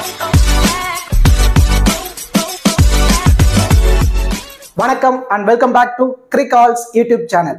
வணக்கம் and welcome back to கிரிகால்ஸ் YouTube channel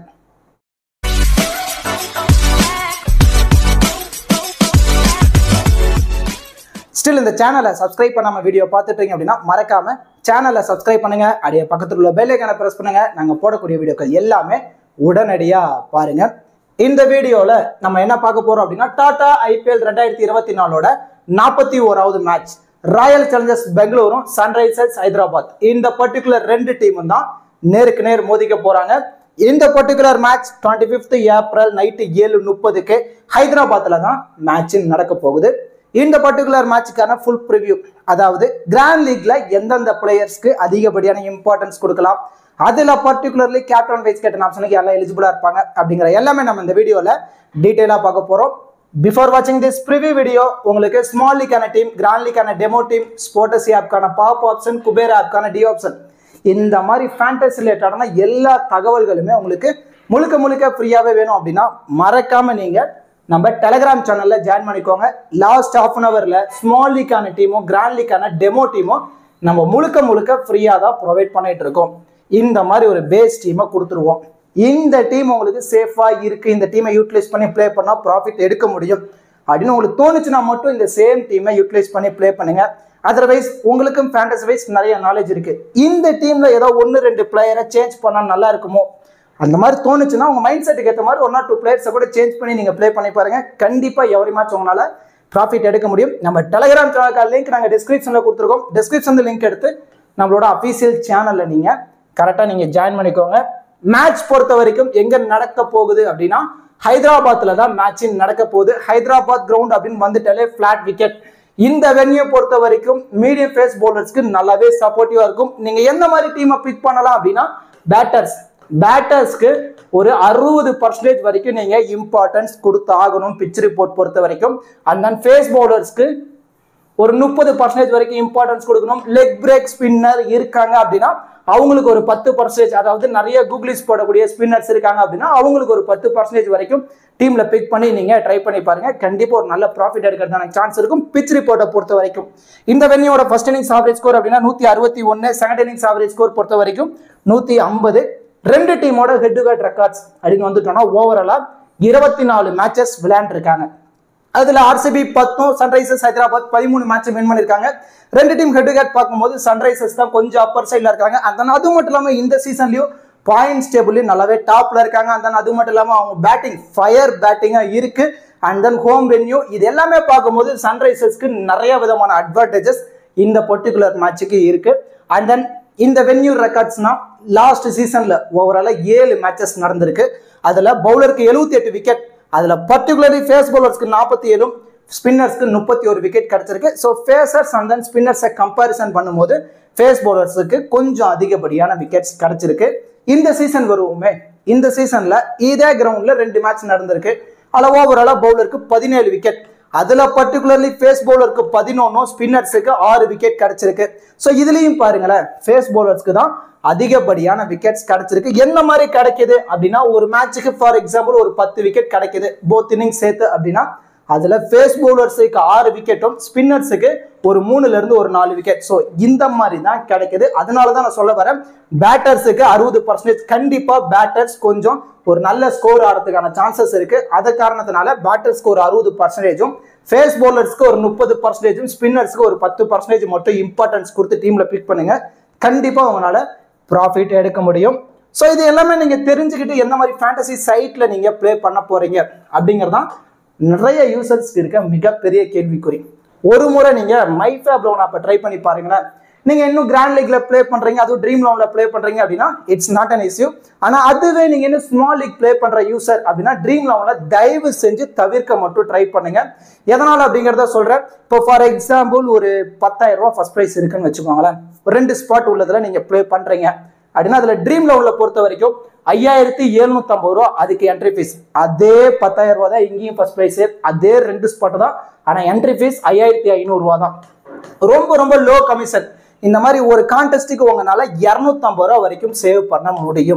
still இந்த சேனலை சப்ஸ்கிரைப் பண்ணாம வீடியோ பார்த்துட்டீங்க அப்படின்னா மறக்காம சேனலை சப்ஸ்கிரைப் பண்ணுங்க அப்படியே பக்கத்தில் உள்ள பெல் ஐக்கானை பிரஸ் பண்ணுங்க நாங்க போடக்கூடிய வீடியோக்கள் எல்லாமே உடனடியா பாருங்க இந்த வீடியோல நம்ம என்ன பார்க்க போறோம் அப்படின்னா டாடா ஐபிஎல் ரெண்டாயிரத்தி இருபத்தி நாலோட நாற்பத்தி ஓராவது மேட்ச் ராயல் சேலஞ்சர்ஸ் பெங்களூரும் சன்ரைசர்ஸ் ஹைதராபாத் இந்த பர்டிகுலர் ரெண்டு டீமும் தான் நேருக்கு நேர் மோதிக்க போறாங்க இந்த particular match twenty fifth April night ஏழு முப்பதுக்கு ஹைதராபாத்ல தான் மேட்ச் நடக்க போகுது இந்த பர்டிகுலர் மேட்சுக்கான ஃபுல் ப்ரிவ்யூ அதாவது கிராண்ட் லீக்ல எந்தெந்த பிளேயர்ஸ்க்கு அதிகப்படியான இம்பார்ட்டன்ஸ் கொடுக்கலாம் அதுல பர்டிகுலர்லி கேப்டன் வைஸ் கேப்டன் ஆப்ஷனுக்கு எல்லாம் எலிஜிபிளா இருப்பாங்க அப்படிங்கிற எல்லாமே நம்ம இந்த வீடியோல டீட்டெயிலா பார்க்க போறோம் பிஃபோர் வாட்சிங் திஸ் ப்ரிவியூ வீடியோ உங்களுக்கு ஸ்மால் லீக்கான டீம் கிராண்ட் லீக்கான டெமோ டீம் ஸ்போர்டசி ஆப்கான பாப் ஆப்ஷன் குபேர் ஆப்கான டி ஆப்ஷன் இந்த மாதிரி ஃபேண்டஸ் ரிலேட்டடான எல்லா தகவல்களுமே உங்களுக்கு முழுக்க முழுக்க ஃப்ரீயாகவே வேணும் அப்படின்னா மறக்காம நீங்க நம்ம டெலகிராம் சேனல்ல ஜாயின் பண்ணிக்கோங்க லாஸ்ட் ஹாஃப் அன் ஹவர்ல ஸ்மால் லீக்கான டீமும் கிராண்ட் லீக்கான டெமோ டீமும் நம்ம முழுக்க முழுக்க ஃப்ரீயாக தான் ப்ரொவைட் பண்ணிட்டு இருக்கோம் இந்த மாதிரி ஒரு பேஸ் டீமை கொடுத்துருவோம் இந்த டீம் உங்களுக்கு சேஃபா இருக்கு இந்த டீமை யூட்டிலைஸ் பண்ணி ப்ளே பண்ணா ப்ராஃபிட் எடுக்க முடியும் அப்படின்னு உங்களுக்கு தோணுச்சுன்னா மட்டும் இந்த சேம் டீமை யூட்டிலைஸ் பண்ணி ப்ளே பண்ணுங்க அதர்வைஸ் உங்களுக்கும் ஃபேண்டசி வைஸ் நிறைய நாலேஜ் இருக்கு இந்த டீம்ல ஏதோ ஒன்று ரெண்டு பிளேயரை சேஞ்ச் பண்ணா நல்லா இருக்குமோ அந்த மாதிரி தோணுச்சுன்னா உங்க மைண்ட் செட்டுக்கு ஏற்ற மாதிரி ஒன் ஆர் டூ பிளேயர்ஸை கூட சேஞ்ச் பண்ணி நீங்க ப்ளே பண்ணி பாருங்க கண்டிப்பா எவரி மேட்ச் உங்களால ப்ராஃபிட் எடுக்க முடியும் நம்ம டெலகிராம் சேனலுக்கு லிங்க் நாங்கள் டிஸ்கிரிப்ஷன்ல கொடுத்துருக்கோம் டிஸ்கிரிப்ஷன் லிங்க் எடுத்து நம்மளோட அஃபீஷியல் சேனல்ல நீங்க கரெக்டாக நீங்க ஜாயின் பண்ணிக்கோங்க மேட்ச் பொறுத்த வரைக்கும் எங்க நடக்க போகுது அப்படின்னா ஹைதராபாத்ல தான் மேட்சிங் நடக்க போகுது ஹைதராபாத் கிரவுண்ட் அப்படின்னு வந்துட்டாலே ஃபிளாட் விக்கெட் இந்த வென்யூ பொறுத்த வரைக்கும் மீடியம் ஃபேஸ் பவுலர்ஸ்க்கு நல்லாவே சப்போர்ட்டிவா இருக்கும் நீங்க எந்த மாதிரி டீமை பிக் பண்ணலாம் அப்படின்னா பேட்டர்ஸ் பேட்டர்ஸ்க்கு ஒரு அறுபது பர்சன்டேஜ் வரைக்கும் நீங்க இம்பார்ட்டன்ஸ் கொடுத்து ஆகணும் பிச் ரிப்போர்ட் பொறுத்த வரைக்கும் அண்ட் தென் ஃபேஸ் பவுலர்ஸ்க்கு ஒரு முப்பது பர்சன்டேஜ் வரைக்கும் இம்பார்ட்டன்ஸ் கொடுக்கணும் லெக் பிரேக் ஸ்பின்னர் இருக்காங்க அப்படின்னா அவங்களுக்கு ஒரு பத்து பர்சன்டேஜ் அதாவது நிறைய கூகுளிஸ் போடக்கூடிய ஸ்பின்னர்ஸ் இருக்காங்க அப்படின்னா அவங்களுக்கு ஒரு பத்து பர்சன்டேஜ் வரைக்கும் டீம்ல பிக் பண்ணி நீங்க ட்ரை பண்ணி பாருங்க கண்டிப்பா ஒரு நல்ல ப்ராஃபிட் எடுக்கிறதுக்கான சான்ஸ் இருக்கும் பிச் ரிப்போர்ட்டை பொறுத்த வரைக்கும் இந்த வென்னியோட ஃபர்ஸ்ட் இன்னிங்ஸ் ஆவரேஜ் ஸ்கோர் அப்படின்னா நூத்தி அறுபத்தி ஒன்னு செகண்ட் இன்னிங்ஸ் ஆவரேஜ் ஸ்கோர் பொறுத்த வரைக்கும் நூத்தி ஐம்பது ரெண்டு டீமோட ஹெட் டு ஹெட் ரெக்கார்ட்ஸ் அப்படின்னு வந்துட்டோம்னா ஓவராலா இருபத்தி நாலு மேட்சஸ் விளையாண்டுருக்காங்க அதுல ஆர்சிபி பத்தும் சன்ரைசர்ஸ் ஹைதராபாத் பதிமூணு மேட்ச் வின் பண்ணிருக்காங்க ரெண்டு டீம் ஹெட் டு ஹெட் பார்க்கும்போது சன்ரைசர்ஸ் தான் கொஞ்சம் அப்பர் சைட்ல இருக்காங்க அந்த அது மட்டும் இல்லாம இந்த சீசன்லயும் பாயிண்ட்ஸ் டேபிள்லயும் நல்லாவே டாப்ல இருக்காங்க அந்த அது மட்டும் இல்லாம அவங்க பேட்டிங் ஃபயர் பேட்டிங்கா இருக்கு அண்ட் தென் ஹோம் வென்யூ இது எல்லாமே பார்க்கும்போது சன்ரைசர்ஸ்க்கு நிறைய விதமான அட்வான்டேஜஸ் இந்த பர்டிகுலர் மேட்சுக்கு இருக்கு அண்ட் தென் இந்த வென்யூ ரெக்கார்ட்ஸ்னா லாஸ்ட் சீசன்ல ஓவரால ஏழு மேட்சஸ் நடந்திருக்கு அதுல பவுலருக்கு எழுபத்தி எட்டு விக்கெட் அதுல பர்டிகுலர்லி ஃபேஸ் பவுலர்ஸ்க்கு நாற்பத்தி ஏழும் ஸ்பின்னர்ஸ்க்கு முப்பத்தி ஒரு விக்கெட் கிடைச்சிருக்கு ஸோ ஃபேசர்ஸ் அண்ட் தென் ஸ்பின்னர்ஸை கம்பேரிசன் பண்ணும்போது ஃபேஸ் பவுலர்ஸுக்கு கொஞ்சம் அதிகப்படியான விக்கெட்ஸ் கிடைச்சிருக்கு இந்த சீசன் வருவோமே இந்த சீசன்ல இதே கிரவுண்ட்ல ரெண்டு மேட்ச் நடந்திருக்கு அதில் ஓவராலாக பவுலருக்கு பதினேழு விக்கெட் அதுல பர்டிகுலர்லி ஃபேஸ் பவுலருக்கு பதினொன்னும் ஸ்பின்னர்ஸுக்கு ஆறு விக்கெட் கிடைச்சிருக்கு ஸோ இதுலயும் பாருங்களேன் ஃபேஸ் பவுலர்ஸ்க்கு தான் அதிகப்படியான விக்கெட்ஸ் கிடைச்சிருக்கு என்ன மாதிரி கிடைக்குது அப்படின்னா ஒரு மேட்சுக்கு ஃபார் எக்ஸாம்பிள் ஒரு பத்து விக்கெட் கிடைக்குது போத் இன்னிங் சேர்த்து அப்படின்னா அதுல ஃபேஸ் பவுலர்ஸுக்கு ஆறு விக்கெட்டும் ஸ்பின்னர்ஸுக்கு ஒரு மூணுல இருந்து ஒரு நாலு விக்கெட் ஸோ இந்த மாதிரி தான் கிடைக்குது அதனால தான் நான் சொல்ல வரேன் பேட்டர்ஸுக்கு அறுபது பர்சன்டேஜ் கண்டிப்பா பேட்டர்ஸ் கொஞ்சம் ஒரு நல்ல ஸ்கோர் ஆடுறதுக்கான சான்சஸ் இருக்கு அது காரணத்தினால பேட்டர்ஸ்க்கு ஒரு அறுபது பர்சன்டேஜும் ஃபேஸ் பவுலர்ஸ்க்கு ஒரு முப்பது பர்சன்டேஜும் ஸ்பின்னர்ஸ்க்கு ஒரு பத்து பர்சன்டேஜ் மட்டும் இம்பார்ட்டன்ஸ் கொடுத்து டீம்ல பிக் பண்ணுங்க கண்டிப்பா உங்களால ப்ராஃபிட் எடுக்க முடியும் ஸோ இது எல்லாமே நீங்க தெரிஞ்சுக்கிட்டு எந்த மாதிரி ஃபேண்டசி சைட்ல நீங்க ப்ளே பண்ண போறீங்க அப்படிங்கறதான் நிறைய யூசர்ஸ்க்கு இருக்க மிகப்பெரிய கேள்விக்குறி ஒரு முறை நீங்க மைஃபேப் லோன் அப்ப ட்ரை பண்ணி பாருங்களேன் நீங்க இன்னும் கிராண்ட் லீக்ல ப்ளே பண்றீங்க அதுவும் ட்ரீம் லோன்ல ப்ளே பண்றீங்க அப்படின்னா இட்ஸ் நாட் அன் இஷ்யூ ஆனா அதுவே நீங்க இன்னும் ஸ்மால் லீக் ப்ளே பண்ற யூசர் அப்படின்னா ட்ரீம் லோன்ல தயவு செஞ்சு தவிர்க்க மட்டும் ட்ரை பண்ணுங்க எதனால அப்படிங்கறத சொல்றேன் இப்போ ஃபார் எக்ஸாம்பிள் ஒரு பத்தாயிரம் ரூபாய் ஃபர்ஸ்ட் ப்ரைஸ் இருக்குன்னு வச்சுக்கோங்களேன் ஒரு ரெண்டு ஸ்பாட் உள்ளதுல நீங்க ப்ளே பண்றீங்க அப்படின்னா அதுல ட்ரீம் லெவல்ல பொறுத்த வரைக்கும் ஐயாயிரத்தி எழுநூத்தி ஐம்பது ரூபா அதுக்கு என்ட்ரி ஃபீஸ் அதே பத்தாயிரம் ரூபா தான் இங்கேயும் ஃபர்ஸ்ட் ப்ரைஸ் அதே ரெண்டு ஸ்பாட் தான் ஆனா என்ட்ரி ஃபீஸ் ஐயாயிரத்தி ஐநூறு ரூபா தான் ரொம்ப ரொம்ப லோ கமிஷன் இந்த மாதிரி ஒரு கான்டெஸ்ட்டுக்கு உங்களால இரநூத்தம்பது ரூபா வரைக்கும் சேவ் பண்ண முடியும்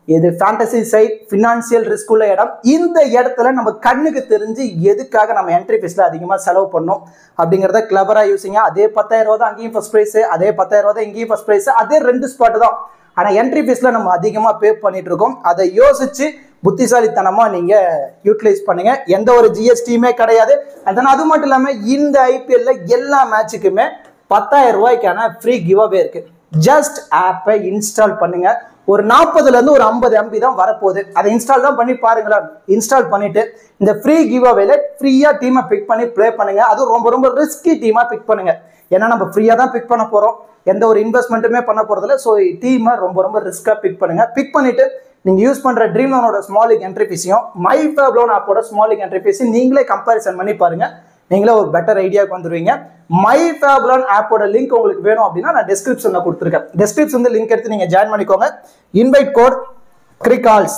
இது ஃபேண்டசி சைட் ஃபினான்சியல் ரிஸ்க் உள்ள இடம் இந்த இடத்துல நம்ம கண்ணுக்கு தெரிஞ்சு எதுக்காக நம்ம என்ட்ரி ஃபீஸ்ல அதிகமாக செலவு பண்ணோம் அப்படிங்கிறத கிளபராக யூஸிங்க அதே பத்தாயிரம் ரூபா தான் அங்கேயும் ஃபர்ஸ்ட் ப்ரைஸ் அதே பத்தாயிரம் ரூபா தான் இங்கேயும் ஃபர்ஸ்ட் ப்ரைஸ் அதே ரெண்டு ஸ்பாட் தான் ஆனால் என்ட்ரி ஃபீஸ்ல நம்ம அதிகமாக பே பண்ணிட்டு இருக்கோம் அதை யோசிச்சு புத்திசாலித்தனமாக நீங்கள் யூட்டிலைஸ் பண்ணுங்க எந்த ஒரு ஜிஎஸ்டியுமே கிடையாது அதனால் அது மட்டும் இல்லாமல் இந்த ஐபிஎல்ல எல்லா மேட்சுக்குமே பத்தாயிரம் ரூபாய்க்கான ஃப்ரீ கிவ் அவே இருக்கு ஜஸ்ட் ஆப்பை இன்ஸ்டால் பண்ணுங்க ஒரு நாற்பதுல இருந்து ஒரு ஐம்பது எம்பி தான் வரப்போகுது அதை இன்ஸ்டால் தான் பண்ணி பாருங்களேன் இன்ஸ்டால் பண்ணிட்டு இந்த ஃப்ரீ கிவ் அவேல ஃப்ரீயா டீமை பிக் பண்ணி ப்ளே பண்ணுங்க அதுவும் ரொம்ப ரொம்ப ரிஸ்கி டீமா பிக் பண்ணுங்க ஏன்னா நம்ம ஃப்ரீயா தான் பிக் பண்ண போறோம் எந்த ஒரு இன்வெஸ்ட்மெண்ட்டுமே பண்ண போறதில்ல ஸோ டீமை ரொம்ப ரொம்ப ரிஸ்கா பிக் பண்ணுங்க பிக் பண்ணிட்டு நீங்க யூஸ் பண்ற ட்ரீம் லோனோட ஸ்மால் லீக் என்ட்ரி ஃபீஸையும் மை ஃபேப் லோன் ஆப்போட ஸ்மால் லீக் என்ட்ரி ஃபீஸையும் நீங்களே கம்பேரிசன் பண்ணி பாருங்க நீங்களே ஒரு பெட்டர் ஐடியாவுக்கு வந்துருவீங்க மை ஃபேப்லான் ஆப்போட லிங்க் உங்களுக்கு வேணும் அப்படின்னா நான் டிஸ்கிரிப்ஷனில் கொடுத்துருக்கேன் டிஸ்கிரிப்ஷன் லிங்க் எடுத்து நீங்கள் ஜாயின் பண்ணிக்கோங்க இன்வைட் கோட் கிரிகால்ஸ்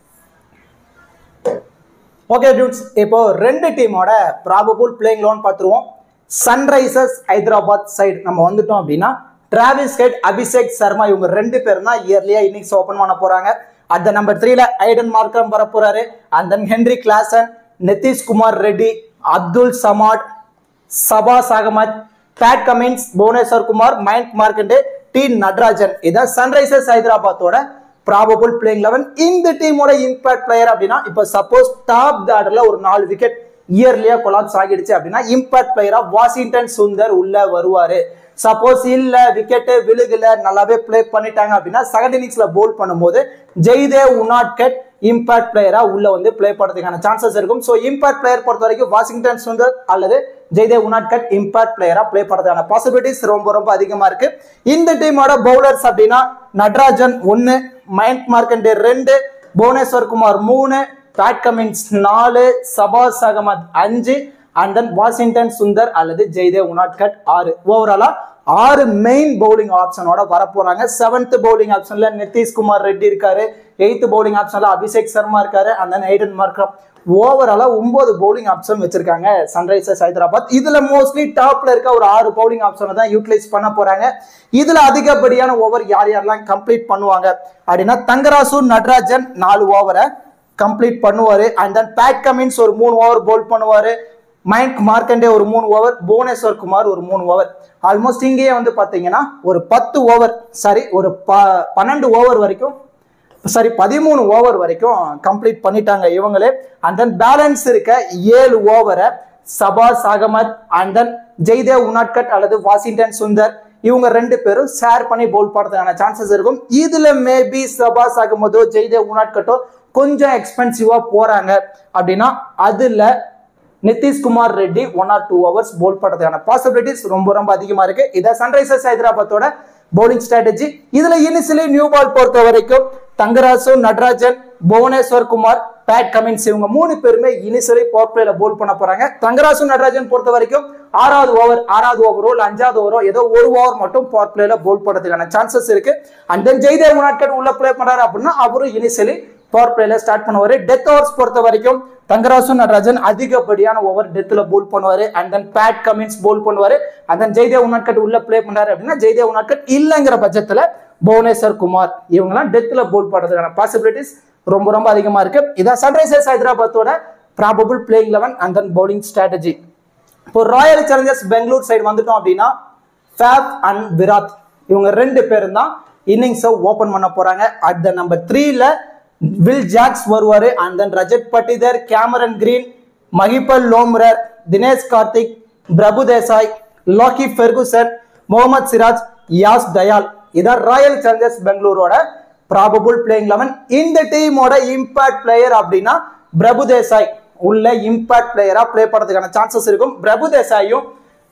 ஓகே டூட்ஸ் இப்போ ரெண்டு டீமோட ப்ராபபிள் பிளேயிங் லோன் பார்த்துருவோம் சன்ரைசர்ஸ் ஹைதராபாத் சைடு நம்ம வந்துட்டோம் அப்படின்னா டிராவிஸ் ஹெட் அபிஷேக் சர்மா இவங்க ரெண்டு பேரும் தான் இயர்லியா இன்னிங்ஸ் ஓப்பன் பண்ண போறாங்க அந்த நம்பர் த்ரீல ஐடன் மார்க்கம் வர போறாரு and then Henry Klaasen Nitish Kumar Reddy Abdul Samad Shahbaz Ahmed Pat Cummins Bhuvneshwar Kumar Mayank Markande T Natarajan இதான் சன்ரைசர்ஸ் ஹைதராபாத்தோட ப்ராபபிள் பிளேயிங் லெவன் இந்த டீமோட இம்பாக்ட் பிளேயர் அப்படின்னா இப்போ சப்போஸ் டாப் ஆர்டர்ல ஒரு நாலு விக்கெட் இயர்லியா கொலாப்ஸ் ஆகிடுச்சு அப்படின்னா இம்பாக்ட் பிளேயரா வாஷிங்டன் சுந்தர் உள்ள வருவாரு சப்போஸ் இல்ல விக்கெட் விழுகல நல்லாவே ப்ளே பண்ணிட்டாங்க அப்படின்னா செகண்ட் இன்னிங்ஸ்ல போல் பண்ணும்போது ஜெய்தேவ் உனாட்கட் இம்பாக்ட் பிளேயரா உள்ள வந்து ப்ளே பண்ணுறதுக்கான சான்சஸ் இருக்கும் ஸோ இம்பாக்ட் பிளேயர் பொறுத்த வரைக்கும் வாஷிங்டன் சுந்தர் அல்லது ஜெய்தேவ் உனாட்கட் இம்பாக்ட் பிளேயரா ப்ளே பண்ணுறதுக்கான பாசிபிலிட்டிஸ் ரொம்ப ரொம்ப அதிகமா இருக்கு இந்த டீமோட பவுலர்ஸ் அப்படின்னா நட்ராஜன் ஒன்னு மயங்க் மார்க்கண்டே ரெண்டு புவனேஸ்வர் குமார் மூணு பேட் கமின்ஸ் நாலு சபாஸ் அகமத் அஞ்சு அண்ட் தென் வாஷிங்டன் சுந்தர் அல்லது ஜெய்தேவ் உனாட்கட் ஆறு ஓவராலா ஆறு மெயின் பவுலிங் ஆப்ஷனோட வரப்போறாங்க செவன்த் பவுலிங் ஆப்ஷன்ல நிதிஷ்குமார் ரெட்டி இருக்காரு எயித்து பவுலிங் ஆப்ஷன்ல அபிஷேக் சர்மா இருக்காரு அண்ட் தென் ஐடன் மார்க்கம் ஓவராலா ஒன்பது பவுலிங் ஆப்ஷன் வச்சிருக்காங்க சன்ரைசர்ஸ் ஹைதராபாத் இதுல மோஸ்ட்லி டாப்ல இருக்க ஒரு ஆறு பவுலிங் ஆப்ஷனை தான் யூட்டிலைஸ் பண்ண போறாங்க இதுல அதிகப்படியான ஓவர் யார் யாரெல்லாம் கம்ப்ளீட் பண்ணுவாங்க அப்படின்னா தங்கராசு நட்ராஜன் நாலு ஓவரை கம்ப்ளீட் பண்ணுவாரு அண்ட் தென் பேட் கமின்ஸ் ஒரு மூணு ஓவர் போல் பண்ணுவாரு மயங்க் மார்க்கண்டே ஒரு மூணு ஓவர் புவனேஸ்வர் குமார் ஒரு மூணு ஓவர் ஆல்மோஸ்ட் இங்கேயே வந்து பார்த்தீங்கன்னா ஒரு பத்து ஓவர் சாரி ஒரு ப பன்னெண்டு ஓவர் வரைக்கும் சாரி பதிமூணு ஓவர் வரைக்கும் கம்ப்ளீட் பண்ணிட்டாங்க இவங்களே அண்ட் தென் பேலன்ஸ் இருக்க ஏழு ஓவரை சபாஸ் அகமத் அண்ட் தென் ஜெய்தேவ் உனாட்கட் அல்லது வாஷிங்டன் சுந்தர் இவங்க ரெண்டு பேரும் ஷேர் பண்ணி போல் போடுறதுக்கான சான்சஸ் இருக்கும் இதுல மேபி சபாஸ் அகமதோ ஜெய்தேவ் உனாட்கட்டோ கொஞ்சம் எக்ஸ்பென்சிவா போறாங்க அப்படின்னா அதுல Nitish Kumar Reddy one or two overs bowl பண்ணுறதுக்கான பாசிபிலிட்டிஸ் ரொம்ப ரொம்ப அதிகமாக இருக்கு இதை சன்ரைசர்ஸ் ஹைதராபாத்தோட பவுலிங் ஸ்ட்ராட்டஜி இதுல இனிஷியலி நியூ பால் பொறுத்த வரைக்கும் தங்கராசு நட்ராஜன் புவனேஸ்வர் குமார் பேட் கமின்ஸ் இவங்க மூணு பேருமே இனிஷியலி பவர் பிளேல போல் பண்ண போறாங்க தங்கராசு நட்ராஜன் பொறுத்த வரைக்கும் ஆறாவது ஓவர் ஆறாவது ஓவரோ இல்ல அஞ்சாவது ஓவரோ ஏதோ ஒரு ஓவர் மட்டும் பவர் பிளேல போல் பண்ணுறதுக்கான சான்சஸ் இருக்கு அண்ட் தென் ஜெய்தேவ் உனாட்கட் உள்ள பிளே பண்றாரு அப்படின்னா அவரும் இனிஷியலி பவர் பிளேல ஸ்டார்ட் பண்ணுவாரு டெத் ஓவர்ஸ் பொறுத்த வரைக்கும் தங்கராசு நடராஜன் அதிகப்படியான ஓவர் டெத்ல போல் பண்ணுவாரு and then Pat Cummins bowl பண்ணுவாரு அண்ட் தென் ஜெய்தேவ் உனாட்கட் உள்ள பிளே பண்றாரு அப்படின்னா ஜெய்தேவ் உனாட்கட் இல்லைங்கிற பட்சத்துல புவனேஸ்வர் குமார் இவங்கெல்லாம் டெத்ல போல் பண்றதுக்கான பாசிபிலிட்டிஸ் ரொம்ப ரொம்ப அதிகமா இருக்கு இதான் சன்ரைசர்ஸ் ஹைதராபாத்தோட probable playing eleven and then bowling strategy இப்போ ராயல் சேலஞ்சர்ஸ் பெங்களூர் சைடு வந்துட்டோம் அப்படின்னா ஃபேப் அண்ட் விராட் இவங்க ரெண்டு பேரும் தான் இன்னிங்ஸை ஓப்பன் பண்ண போறாங்க அட் த நம்பர் த்ரீல வில் ஜாக்ஸ் வருவாரு and then Rajat Patidar Cameron Green Mahipal Lomror Dinesh Karthik Prabhu Desai Lockie Ferguson Mohammed Siraj Yash Dayal இதான் ராயல் சேலஞ்சர்ஸ் பெங்களூரோட ப்ராபபிள் பிளேயிங் லெவன் இந்த டீமோட இம்பாக்ட் பிளேயர் அப்படின்னா பிரபு தேசாய் உள்ள இம்பாக்ட் பிளேயரா ப்ளே பண்ணுறதுக்கான சான்சஸ் இருக்கும் பிரபு தேசாயும்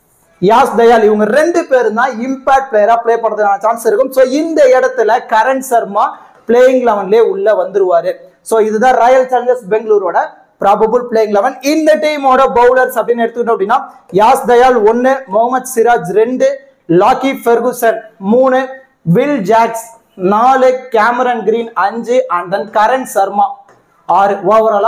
யாஸ் தயால் இவங்க ரெண்டு பேரும் தான் இம்பாக்ட் பிளேயரா ப்ளே பண்ணுறதுக்கான சான்ஸ் இருக்கும் ஸோ இந்த இடத்துல கரண் சர்மா பிளேயிங் லெவன்லேயே உள்ள வந்துருவாரு ஸோ இதுதான் ராயல் சேலஞ்சர்ஸ் பெங்களூரோட ப்ராபபிள் பிளேயிங் லெவன் இந்த டீமோட பவுலர்ஸ் அப்படின்னு எடுத்துக்கிட்டோம் அப்படின்னா யாஸ் தயால் ஒன்னு முகமது சிராஜ் ரெண்டு லாக்கி ஃபெர்குசன் மூணு வில் ஜாக்ஸ் நாலு கேமரன் கிரீன் அஞ்சு அண்ட் தென் கரண் சர்மா ஆறு ஓவராலா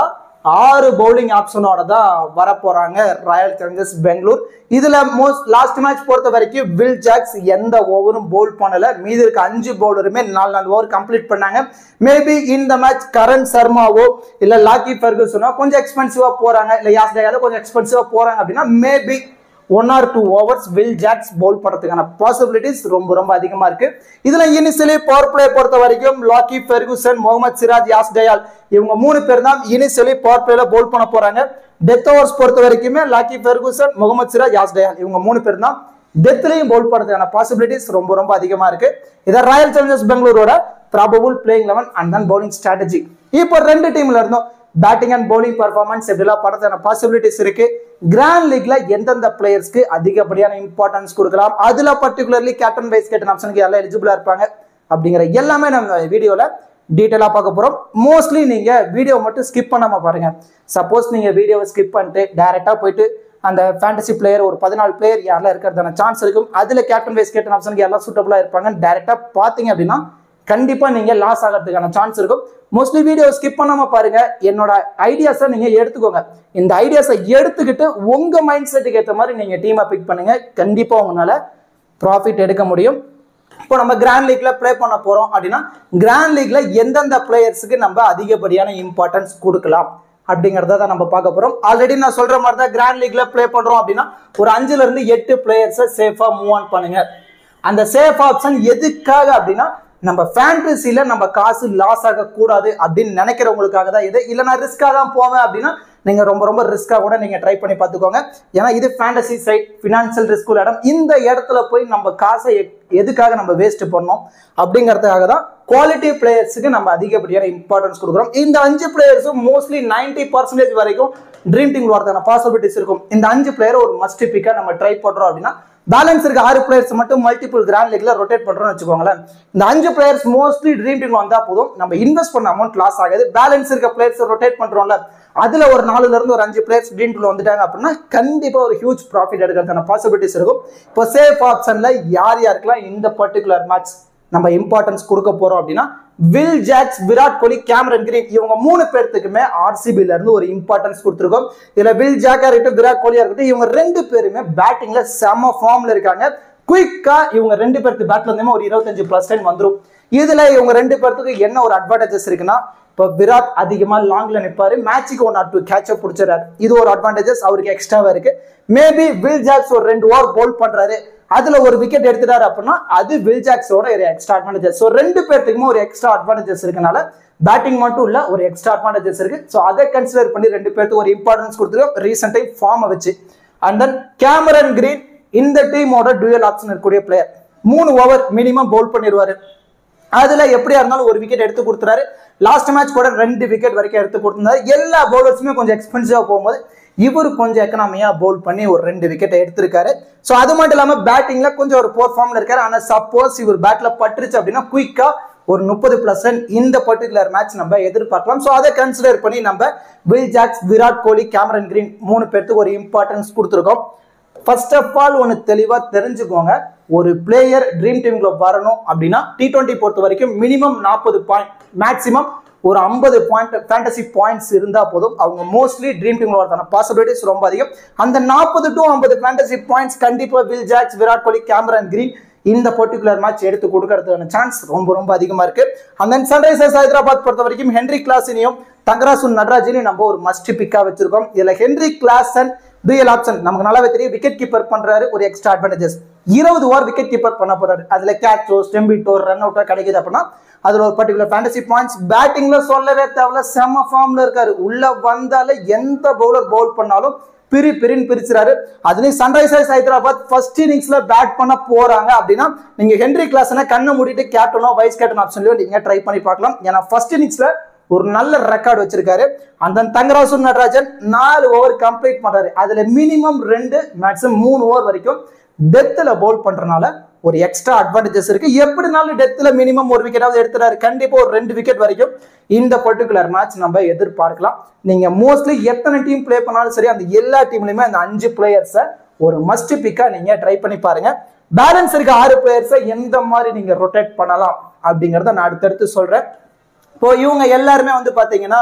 ஆறு பவுலிங் ஆப்ஷனோட தான் வர போறாங்க ராயல் சேலஞ்சர்ஸ் பெங்களூர் இதுல மோஸ்ட் லாஸ்ட் மேட்ச் பொறுத்த வரைக்கும் வில் ஜாக்ஸ் எந்த ஓவரும் பவுல் பண்ணல மீதி இருக்க அஞ்சு பவுலருமே நாலு நாலு ஓவர் கம்ப்ளீட் பண்ணாங்க மேபி இந்த மேட்ச் கரண் சர்மாவோ இல்ல லாக்கி ஃபெர்குசனோ கொஞ்சம் எக்ஸ்பென்சிவா போறாங்க இல்ல யாஸ் டேயாலோ கொஞ்சம் எக்ஸ்பென்சிவா போறாங்க அப்படின்னா maybe one or two overs Will Jacks bowl பண்ணுறதுக்கான பாசிபிலிட்டிஸ் ரொம்ப ரொம்ப அதிகமாக இருக்கு இதில் இனிஷியலி பவர் பிளே பொறுத்த வரைக்கும் லாக்கி ஃபெர்குசன் முகமது சிராஜ் யாஸ் டயால் இவங்க மூணு பேர் தான் இனிஷியலி பவர் பிளேல பவுல் பண்ண போறாங்க டெத் ஓவர்ஸ் பொறுத்த வரைக்குமே லாக்கி ஃபெர்குசன் முகமது சிராஜ் யாஸ் டயால் இவங்க மூணு பேர் தான் டெத்லையும் பவுல் பண்ணுறதுக்கான பாசிபிலிட்டிஸ் ரொம்ப ரொம்ப அதிகமாக இருக்கு இதை ராயல் சேலஞ்சர்ஸ் பெங்களூரோட probable playing eleven and then bowling strategy இப்போ ரெண்டு டீம்ல இருந்தோம் பேட்டிங் அண்ட் பவுலிங் பர்ஃபார்மன்ஸ் எப்படிலாம் படத்தான பாசிபிலிட்டிஸ் இருக்கு கிராண்ட் லீக்ல எந்தெந்த பிளேயர்ஸ்க்கு அதிகப்படியான இம்பார்ட்டன்ஸ் கொடுக்கலாம் அதுல பர்டிகுலர்லி கேப்டன் வைஸ் கேப்டன் ஆப்ஷனுக்கு எல்லாம் எலிஜிபிளா இருப்பாங்க அப்படிங்கிற எல்லாமே நம்ம வீடியோல டீட்டெயிலாக பார்க்க போகிறோம் மோஸ்ட்லி நீங்கள் வீடியோ மட்டும் ஸ்கிப் பண்ணாமல் பாருங்க சப்போஸ் நீங்கள் வீடியோவை ஸ்கிப் பண்ணிட்டு டேரெக்டாக போயிட்டு அந்த ஃபேண்டசி பிளேயர் ஒரு பதினாலு பிளேயர் யாரெல்லாம் இருக்கிறதான சான்ஸ் இருக்கும் அதில் கேப்டன் வைஸ் கேப்டன் ஆப்ஷனுக்கு யாரெல்லாம் சூட்டபுளாக இருப்பாங்க டேரெக்டாக பார்த்தீங்க அப்படின்னா கண்டிப்பா நீங்க லாஸ் ஆகிறதுக்கான சான்ஸ் இருக்கும் மோஸ்ட்லி வீடியோ ஸ்கிப் பண்ணாம பாருங்க என்னோட ஐடியாஸை நீங்க எடுத்துக்கோங்க இந்த ஐடியாஸை எடுத்துக்கிட்டு உங்க மைண்ட் செட்டுக்கு ஏற்ற மாதிரி நீங்க டீமை பிக் பண்ணுங்க கண்டிப்பா உங்களால ப்ராஃபிட் எடுக்க முடியும் இப்போ நம்ம கிராண்ட் லீக்ல ப்ளே பண்ண போறோம் அப்படின்னா கிராண்ட் லீக்ல எந்தெந்த பிளேயர்ஸுக்கு நம்ம அதிகப்படியான இம்பார்ட்டன்ஸ் கொடுக்கலாம் அப்படிங்கிறத தான் நம்ம பார்க்க போறோம் ஆல்ரெடி நான் சொல்ற மாதிரி தான் கிராண்ட் லீக்ல ப்ளே பண்றோம் அப்படின்னா ஒரு அஞ்சுல இருந்து எட்டு பிளேயர்ஸை சேஃபா மூவ் ஆன் பண்ணுங்க அந்த சேஃப் ஆப்ஷன் எதுக்காக அப்படின்னா நம்ம ஃபேண்டசியில நம்ம காசு லாஸ் ஆகக்கூடாது அப்படின்னு நினைக்கிறவங்களுக்காக தான் இது இல்லை நான் ரிஸ்க்காக தான் போவேன் அப்படின்னா நீங்க ரொம்ப ரொம்ப ரிஸ்க்காக கூட நீங்க ட்ரை பண்ணி பார்த்துக்கோங்க ஏன்னா இது ஃபேண்டசி சைட் ஃபினான்ஷியல் ரிஸ்க் உள்ள இடம் இந்த இடத்துல போய் நம்ம காசை எ- எதுக்காக நம்ம வேஸ்ட் பண்ணோம் அப்படிங்கிறதுக்காக தான் குவாலிட்டி பிளேயர்ஸுக்கு நம்ம அதிகப்படியான இம்பார்ட்டன்ஸ் கொடுக்குறோம் இந்த அஞ்சு பிளேயர்ஸும் மோஸ்ட்லி 90% பர்சன்டேஜ் வரைக்கும் ட்ரீம் டீம் வரதான பாசிபிலிட்டிஸ் இருக்கும் இந்த அஞ்சு பிளேயர் ஒரு மஸ்ட் பிக்கா நம்ம ட்ரை பண்றோம் அப்படின்னா பேலன்ஸ் இருக்க ஆறு பிளேயர்ஸ் மட்டும் மல்டிபிள் கிராண்ட் லீக்ல ரொட்டேட் பண்றோம்னு வச்சுக்கோங்களேன் இந்த அஞ்சு பிளேயர்ஸ் மோஸ்ட்லி ட்ரீம் டீம் வந்தா போதும் நம்ம இன்வெஸ்ட் பண்ண அமௌண்ட் லாஸ் ஆகாது பேலன்ஸ் இருக்க பிளேயர்ஸ் ரொட்டேட் பண்றோம்ல அதுல ஒரு நாலுல இருந்து ஒரு அஞ்சு பிளேயர்ஸ் ட்ரீம் டீம்ல வந்துட்டாங்க அப்படின்னா கண்டிப்பா ஒரு ஹியூஜ் ப்ராஃபிட் எடுக்கிறதுக்கான பாசிபிலிட்டிஸ் இருக்கும் இப்போ சேஃப் ஆப்ஷன்ல யார் யாருக்கெல்லாம் இந்த பர்டிகுலர் மேட்ச் நம்ம இம்பார்ட்டன்ஸ் கொடுக்க போறோம் அப்படின்னா Will Jacks Virat Kohli Cameron Green இவங்க மூணு பேர்த்துக்குமே ஆர்சிபில இருந்து ஒரு இம்பார்ட்டன்ஸ் கொடுத்துருக்கோம் இதுல வில் ஜாக்கா இருக்கட்டும் விராட் கோலியா இருக்கட்டும் இவங்க ரெண்டு பேருமே பேட்டிங்ல செம ஃபார்ம்ல இருக்காங்க குயிக்கா இவங்க ரெண்டு பேர்த்து பேட்ல இருந்துமே ஒரு இருபத்தஞ்சு பிளஸ் டைம் வந்துரும் இதுல இவங்க ரெண்டு பேர்த்துக்கு என்ன ஒரு அட்வான்டேஜஸ் இருக்குன்னா இப்போ விராட் அதிகமா லாங்ல நிப்பாரு மேட்சுக்கு ஒன் ஆர் டூ கேட்சப் பிடிச்சிடறாரு இது ஒரு அட்வான்டேஜஸ் அவருக்கு எக்ஸ்ட்ராவா இருக்கு மேபி வில் ஜாக்ஸ் ஒரு ரெண்டு ஓவர் பவுல் பண்றாரு அதுல ஒரு விக்கெட் எடுத்துட்டாரு அப்படின்னா அது வில் ஜாக்ஸோட ஒரு எக்ஸ்ட்ரா அட்வான்டேஜஸ் ஸோ ரெண்டு பேர்த்துக்குமே ஒரு எக்ஸ்ட்ரா அட்வான்டேஜஸ் இருக்கனால பேட்டிங் மட்டும் இல்ல ஒரு எக்ஸ்ட்ரா அட்வான்டேஜஸ் இருக்கு ஸோ அதை கன்சிடர் பண்ணி ரெண்டு பேர்த்துக்கு ஒரு இம்பார்ட்டன்ஸ் கொடுத்துருக்கோம் ரீசெண்ட் டைம் ஃபார்மை வச்சு அண்ட் தென் கேமரன் கிரீன் இந்த டீமோட டூயல் ஆப்ஷன் இருக்கக்கூடிய பிளேயர் மூணு ஓவர் மினிமம் பவுல் பண்ணிடுவாரு அதுல எப்படியா இருந்தாலும் ஒரு விக்கெட் எடுத்து கொடுத்துறாரு லாஸ்ட் மேட்ச் கூட ரெண்டு விக்கெட் வரைக்கும் எடுத்து கொடுத்திருந்தாரு எல்லா பவுலர்ஸுமே கொஞ்சம் எக்ஸ்பென்சிவா போகும்போது இவர் கொஞ்சம் எக்கனாமியா பவுல் பண்ணி ஒரு ரெண்டு விக்கெட் எடுத்திருக்காரு ஸோ அது மட்டும் இல்லாம பேட்டிங்ல கொஞ்சம் ஒரு போர் ஃபார்ம்ல இருக்காரு ஆனா சப்போஸ் இவர் பேட்ல பட்டுருச்சு அப்படின்னா குயிக்கா ஒரு முப்பது பர்சன்ட் இந்த பர்டிகுலர் மேட்ச் நம்ம எதிர்பார்க்கலாம் ஸோ அதை கன்சிடர் பண்ணி நம்ம Will Jacks Virat Kohli Cameron Green மூணு பேர்த்துக்கு ஒரு இம்பார்ட்டன்ஸ் கொடுத்துருக்கோம் ஃபர்ஸ்ட் ஆஃப் ஆல் ஒன்று தெளிவாக தெரிஞ்சுக்கோங்க ஒரு பிளேயர் ட்ரீம் டீம்ல வரணும் அப்படின்னா டி டுவெண்ட்டி பொறுத்த வரைக்கும் மினிமம் நாற்பது பாயிண்ட் மேக்ஸிமம் ஒரு ஐம்பது பாயிண்ட் ஃபேண்டசி பாயிண்ட்ஸ் இருந்தால் போதும் அவங்க மோஸ்ட்லி ட்ரீம் டீம்ல வரதான பாசிபிலிட்டிஸ் ரொம்ப அதிகம் அந்த நாற்பது டு ஐம்பது ஃபேண்டசி பாயிண்ட்ஸ் கண்டிப்பாக Will Jacks Virat Kohli Cameron Green இந்த பர்டிகுலர் மேட்ச் எடுத்து கொடுக்கறதுக்கான சான்ஸ் ரொம்ப ரொம்ப அதிகமா இருக்கு அந்த தென் சன்ரைசர்ஸ் ஹைதராபாத் பொறுத்த வரைக்கும் ஹென்ரி கிளாஸினையும் தங்கராசுன் நடராஜனையும் நம்ம ஒரு மஸ்ட் பிக்கா வச்சிருக்கோம் இதுல ஹென்ரி கிளாசன் ரியல் ஆப்ஷன் நமக்கு நல்லாவே தெரியும் விக்கெட் கீப்பர் பண்றாரு ஒரு எக்ஸ்ட்ரா அட்வான்டேஜஸ் இருபது ஓவர் விக்கெட் கீப்பர் பண்ண போறாரு அதுல கேட்சோ ஸ்டெம்பிட்டோ ரன் அவுட்டோ கிடைக்குது அப்படின்னா அதுல ஒரு பர்டிகுலர் ஃபேண்டசி பாயிண்ட்ஸ் பேட்டிங்ல சொல்லவே தேவையில்ல செம ஃபார்ம்ல இருக்காரு உள்ள வந்தாலே எந்த பவுலர் பவுல் பண்ணாலும் பிரி பிரின்னு பிரிச்சுறாரு அதுலயும் சன்ரைசர்ஸ் ஹைதராபாத் ஃபர்ஸ்ட் இன்னிங்ஸ்ல பேட் பண்ண போறாங்க அப்படின்னா நீங்க ஹென்ரி கிளாஸ்னா கண்ணை மூடிட்டு கேப்டனோ வைஸ் கேப்டன் ஆப்ஷன்லயோ நீங்க ட்ரை பண்ணி பார்க்கலாம் ஏன்னா ஃபர்ஸ்ட் இன்னிங்ஸ்ல ஒரு நல்ல ரெக்கார்டு வச்சிருக்காரு அந்த தங்கராசு நடராஜன் நாலு ஓவர் கம்ப்ளீட் பண்றாரு அதுல மினிமம் ரெண்டு மேக்ஸிமம் மூணு ஓவர் வரைக்கும் டெத்தில் பவுல் பண்றனால ஒரு எக்ஸ்ட்ரா அட்வான்டேஜஸ் இருக்கு எப்படினாலும் டெத்தில் மினிமம் ஒரு விக்கெட்டாவது எடுத்துறாரு கண்டிப்பா ஒரு ரெண்டு விக்கெட் வரைக்கும் இந்த பர்டிகுலர் மேட்ச் நம்ம எதிர்பார்க்கலாம் நீங்க மோஸ்ட்லி எத்தனை டீம் ப்ளே பண்ணாலும் சரி அந்த எல்லா டீம்லயுமே அந்த அஞ்சு பிளேயர்ஸை ஒரு மஸ்ட் பிக்கா நீங்க ட்ரை பண்ணி பாருங்க பேலன்ஸ் இருக்க ஆறு பிளேயர்ஸை எந்த மாதிரி நீங்க ரொட்டேட் பண்ணலாம் அப்படிங்கறத நான் அடுத்தடுத்து சொல்றேன் இப்போ இவங்க எல்லாருமே வந்து பாத்தீங்கன்னா